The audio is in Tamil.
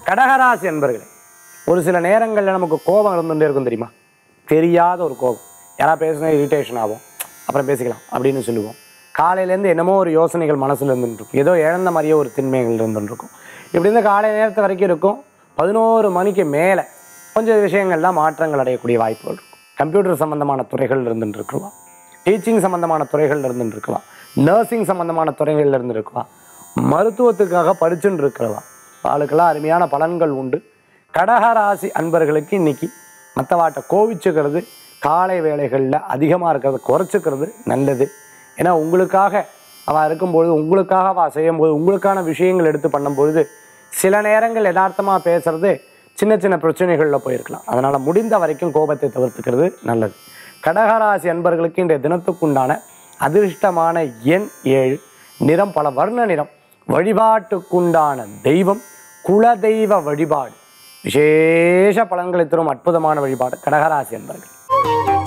கடகராசி என்பர்களே ஒரு சில நேரங்களில் நமக்கு கோபம் இருந்துகிட்டே இருக்கும் தெரியுமா தெரியாத ஒரு கோபம் யாராவது பேசினா இரிட்டேஷன் ஆகும் அப்புறம் பேசிக்கலாம் அப்படின்னு சொல்லுவோம் காலையிலேருந்து என்னமோ ஒரு யோசனைகள் மனசில் இருந்துட்டு இருக்கும் ஏதோ இழந்த மாதிரியே ஒரு திண்மைகள் இருந்துட்டு இருக்கும் இப்படி இருந்து காலை நேரத்து வரைக்கும் இருக்கும் பதினோரு மணிக்கு மேலே கொஞ்சம் விஷயங்கள்லாம் மாற்றங்கள் அடையக்கூடிய வாய்ப்புகள் இருக்கும் கம்ப்யூட்டர் சம்மந்தமான துறைகள் இருந்துட்டு இருக்கலாம் டீச்சிங் சம்மந்தமான துறைகள் இருந்துட்டு இருக்கலாம் நர்சிங் சம்மந்தமான துறைகள்ல இருந்து இருக்கலாம் மருத்துவத்துக்காக படிச்சுட்டு இருக்கிறவா ஆளுக்கெல்லாம் அருமையான பலன்கள் உண்டு கடகராசி அன்பர்களுக்கு இன்னைக்கு மற்றவாட்டை கோவிச்சுக்கிறது காலை வேளைகளில் அதிகமாக இருக்கிறத குறைச்சிக்கிறது நல்லது ஏன்னா உங்களுக்காக அவள் இருக்கும்பொழுது உங்களுக்காக அவள் செய்யும்போது உங்களுக்கான விஷயங்கள் எடுத்து பண்ணும்பொழுது சில நேரங்கள் யதார்த்தமாக பேசுறது சின்ன சின்ன பிரச்சனைகளில் போயிருக்கலாம் அதனால் முடிந்த வரைக்கும் கோபத்தை தவிர்த்துக்கிறது நல்லது கடகராசி அன்பர்களுக்கு இன்றைய தினத்துக்குண்டான அதிர்ஷ்டமான எண் ஏழு நிறம் பல வர்ண நிறம் வழிபாட்டுக்குண்டான தெய்வம் குலதெய்வ வழிபாடு விசேஷ பலன்களை தரும் அற்புதமான வழிபாடு கடகராசி அன்பர்கள்